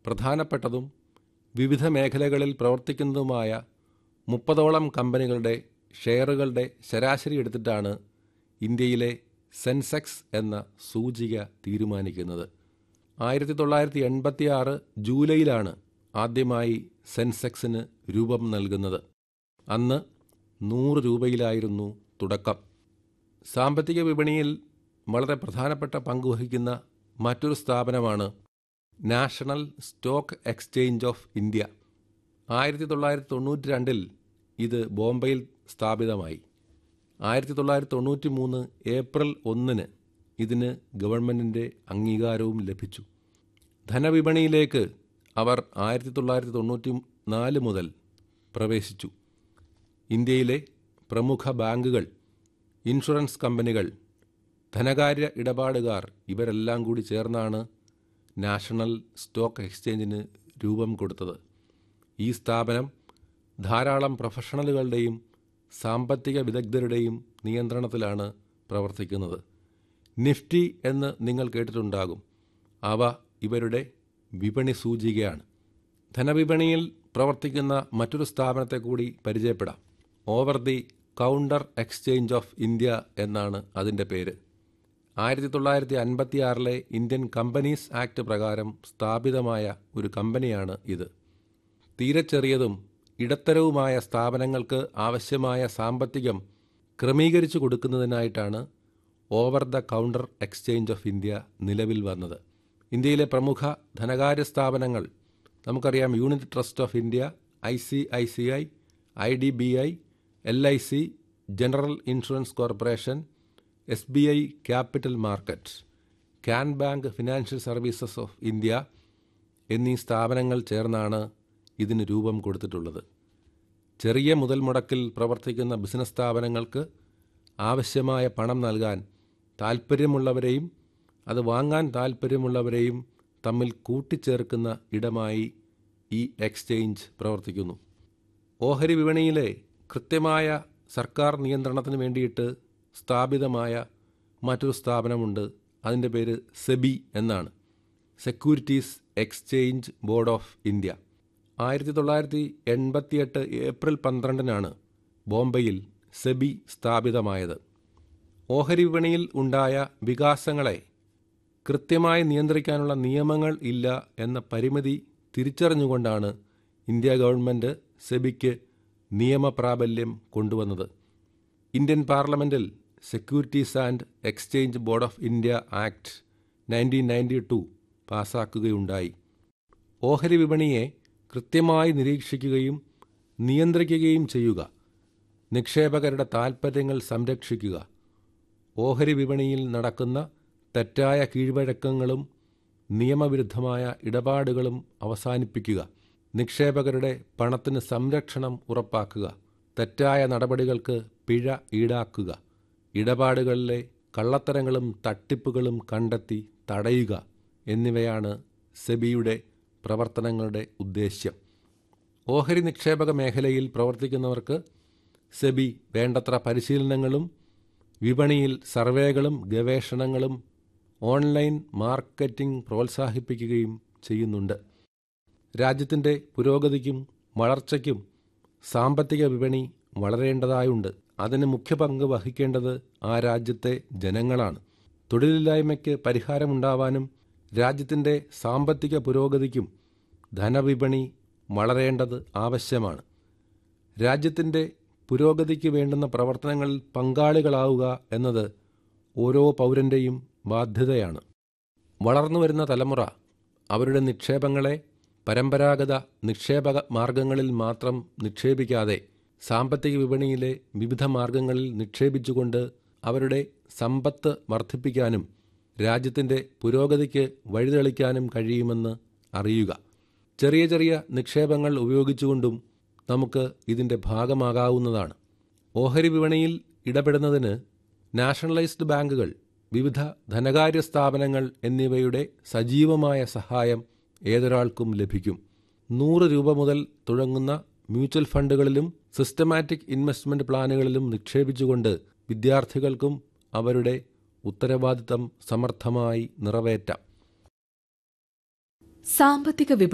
പ്രധാനപ്പെട്ടതും വിവിധ മേഖലകളിൽ പ്രവർത്തിക്കുന്നതുമായ മുപ്പതോളം കമ്പനികളുടെ ഷെയറുകളുടെ ശരാശരി എടുത്തിട്ടാണ് ഇന്ത്യയിലെ സെൻസെക്സ് എന്ന സൂചിക തീരുമാനിക്കുന്നത് ആയിരത്തി തൊള്ളായിരത്തി എൺപത്തി ആറ് ജൂലൈയിലാണ് ആദ്യമായി സെൻസെക്സിന് രൂപം നൽകുന്നത് അന്ന് നൂറ് രൂപയിലായിരുന്നു തുടക്കം സാമ്പത്തിക വിപണിയിൽ വളരെ പ്രധാനപ്പെട്ട പങ്കുവഹിക്കുന്ന മറ്റൊരു സ്ഥാപനമാണ് National Stock Exchange of India ആയിരത്തി തൊള്ളായിരത്തി തൊണ്ണൂറ്റി രണ്ടിൽ ഇത് ബോംബെയിൽ സ്ഥാപിതമായി ആയിരത്തി തൊള്ളായിരത്തി തൊണ്ണൂറ്റി മൂന്ന് ഏപ്രിൽ ഒന്നിന് ഇതിന് ഗവൺമെൻറ്റിൻ്റെ അംഗീകാരവും ലഭിച്ചു ധനവിപണിയിലേക്ക് അവർ ആയിരത്തി തൊള്ളായിരത്തി തൊണ്ണൂറ്റി നാല് മുതൽ പ്രവേശിച്ചു ഇന്ത്യയിലെ പ്രമുഖ ബാങ്കുകൾ ഇൻഷുറൻസ് കമ്പനികൾ ധനകാര്യ ഇടപാടുകാർ ഇവരെല്ലാം കൂടി ചേർന്നാണ് നാഷണൽ സ്റ്റോക്ക് എക്സ്ചേഞ്ചിന് രൂപം കൊടുത്തത് ഈ സ്ഥാപനം ധാരാളം പ്രൊഫഷണലുകളുടെയും സാമ്പത്തിക വിദഗ്ധരുടെയും നിയന്ത്രണത്തിലാണ് പ്രവർത്തിക്കുന്നത് നിഫ്റ്റി എന്ന് നിങ്ങൾ കേട്ടിട്ടുണ്ടാകും അവ ഇവരുടെ വിപണി സൂചികയാണ് ധനവിപണിയിൽ പ്രവർത്തിക്കുന്ന മറ്റൊരു സ്ഥാപനത്തെ കൂടി പരിചയപ്പെടാം Over the Counter Exchange of India എന്നാണ് അതിൻ്റെ പേര് ആയിരത്തി തൊള്ളായിരത്തി അൻപത്തി ആറിലെ ഇന്ത്യൻ കമ്പനീസ് ആക്ട് പ്രകാരം സ്ഥാപിതമായ ഒരു കമ്പനിയാണ് ഇത് തീരെ ചെറിയതും ഇടത്തരവുമായ സ്ഥാപനങ്ങൾക്ക് ആവശ്യമായ സാമ്പത്തികം ക്രമീകരിച്ചു കൊടുക്കുന്നതിനായിട്ടാണ് Over the Counter Exchange of India നിലവിൽ വന്നത് ഇന്ത്യയിലെ പ്രമുഖ ധനകാര്യ സ്ഥാപനങ്ങൾ നമുക്കറിയാം Unit Trust of India I C I C I I D B I L I C General Insurance Corporation S B I Capital Market Can Bank Financial Services of India എന്നീ സ്ഥാപനങ്ങൾ ചേർന്നാണ് ഇതിന് രൂപം കൊടുത്തിട്ടുള്ളത് ചെറിയ മുതൽ മുടക്കിൽ പ്രവർത്തിക്കുന്ന ബിസിനസ് സ്ഥാപനങ്ങൾക്ക് ആവശ്യമായ പണം നൽകാൻ താൽപ്പര്യമുള്ളവരെയും അത് വാങ്ങാൻ താൽപ്പര്യമുള്ളവരെയും തമ്മിൽ കൂട്ടിച്ചേർക്കുന്ന ഇടമായി ഈ എക്സ്ചേഞ്ച് പ്രവർത്തിക്കുന്നു ഓഹരി വിപണിയിലെ കൃത്യമായ സർക്കാർ നിയന്ത്രണത്തിന് വേണ്ടിയിട്ട് സ്ഥാപിതമായ മറ്റൊരു സ്ഥാപനമുണ്ട് അതിൻ്റെ പേര് സെബി എന്നാണ് Securities Exchange Board of India ആയിരത്തി തൊള്ളായിരത്തി എൺപത്തിയെട്ട് ഏപ്രിൽ പന്ത്രണ്ടിനാണ് ബോംബെയിൽ സെബി സ്ഥാപിതമായത് ഓഹരി വിപണിയിൽ ഉണ്ടായ വികാസങ്ങളെ കൃത്യമായി നിയന്ത്രിക്കാനുള്ള നിയമങ്ങൾ ഇല്ല എന്ന പരിമിതി തിരിച്ചറിഞ്ഞുകൊണ്ടാണ് ഇന്ത്യ ഗവൺമെൻറ് സെബിക്ക് നിയമപ്രാബല്യം കൊണ്ടുവന്നത് ഇന്ത്യൻ പാർലമെൻറ്റിൽ Securities and Exchange Board of India Act nineteen ninety two പാസാക്കുകയുണ്ടായി ഓഹരി വിപണിയെ കൃത്യമായി നിരീക്ഷിക്കുകയും നിയന്ത്രിക്കുകയും ചെയ്യുക നിക്ഷേപകരുടെ താൽപ്പര്യങ്ങൾ സംരക്ഷിക്കുക ഓഹരി വിപണിയിൽ നടക്കുന്ന തെറ്റായ കീഴ്വഴക്കങ്ങളും നിയമവിരുദ്ധമായ ഇടപാടുകളും അവസാനിപ്പിക്കുക നിക്ഷേപകരുടെ പണത്തിന് സംരക്ഷണം ഉറപ്പാക്കുക തെറ്റായ നടപടികൾക്ക് പിഴ ഈടാക്കുക ഇടപാടുകളിലെ കള്ളത്തരങ്ങളും തട്ടിപ്പുകളും കണ്ടെത്തി തടയുക എന്നിവയാണ് സെബിയുടെ പ്രവർത്തനങ്ങളുടെ ഉദ്ദേശ്യം ഓഹരി നിക്ഷേപക മേഖലയിൽ പ്രവർത്തിക്കുന്നവർക്ക് സെബി വേണ്ടത്ര പരിശീലനങ്ങളും വിപണിയിൽ സർവേകളും ഗവേഷണങ്ങളും ഓൺലൈൻ മാർക്കറ്റിംഗ് പ്രോത്സാഹിപ്പിക്കുകയും ചെയ്യുന്നുണ്ട് രാജ്യത്തിൻ്റെ പുരോഗതിക്കും വളർച്ചയ്ക്കും സാമ്പത്തിക വിപണി വളരേണ്ടതായുണ്ട് അതിന് മുഖ്യ പങ്ക് വഹിക്കേണ്ടത് ആ രാജ്യത്തെ ജനങ്ങളാണ് തൊഴിലില്ലായ്മയ്ക്ക് പരിഹാരമുണ്ടാവാനും രാജ്യത്തിൻ്റെ സാമ്പത്തിക പുരോഗതിക്കും ധനവിപണി വളരേണ്ടത് ആവശ്യമാണ് രാജ്യത്തിൻ്റെ പുരോഗതിക്ക് വേണ്ടുന്ന പ്രവർത്തനങ്ങളിൽ പങ്കാളികളാവുക എന്നത് ഓരോ പൗരൻ്റെയും ബാധ്യതയാണ് വളർന്നുവരുന്ന തലമുറ അവരുടെ നിക്ഷേപങ്ങളെ പരമ്പരാഗത നിക്ഷേപക മാർഗങ്ങളിൽ മാത്രം നിക്ഷേപിക്കാതെ സാമ്പത്തിക വിപണിയിലെ വിവിധ മാർഗങ്ങളിൽ നിക്ഷേപിച്ചുകൊണ്ട് അവരുടെ സമ്പത്ത് വർദ്ധിപ്പിക്കാനും രാജ്യത്തിൻ്റെ പുരോഗതിക്ക് വഴിതെളിക്കാനും കഴിയുമെന്ന് അറിയുക ചെറിയ ചെറിയ നിക്ഷേപങ്ങൾ ഉപയോഗിച്ചുകൊണ്ടും നമുക്ക് ഇതിൻ്റെ ഭാഗമാകാവുന്നതാണ് ഓഹരി വിപണിയിൽ ഇടപെടുന്നതിന് നാഷണലൈസ്ഡ് ബാങ്കുകൾ വിവിധ ധനകാര്യ സ്ഥാപനങ്ങൾ എന്നിവയുടെ സജീവമായ സഹായം ഏതൊരാൾക്കും ലഭിക്കും നൂറ് രൂപ മുതൽ തുടങ്ങുന്ന മ്യൂച്വൽ ഫണ്ടുകളിലും സിസ്റ്റമാറ്റിക് ഇൻവെസ്റ്റ്മെന്റ് പ്ലാനുകളിലും നിക്ഷേപിച്ചുകൊണ്ട് വിദ്യാർത്ഥികൾക്കും അവരുടെ ഉത്തരവാദിത്തം സമർത്ഥമായി നിറവേറ്റാം സാമ്പത്തിക വിപണി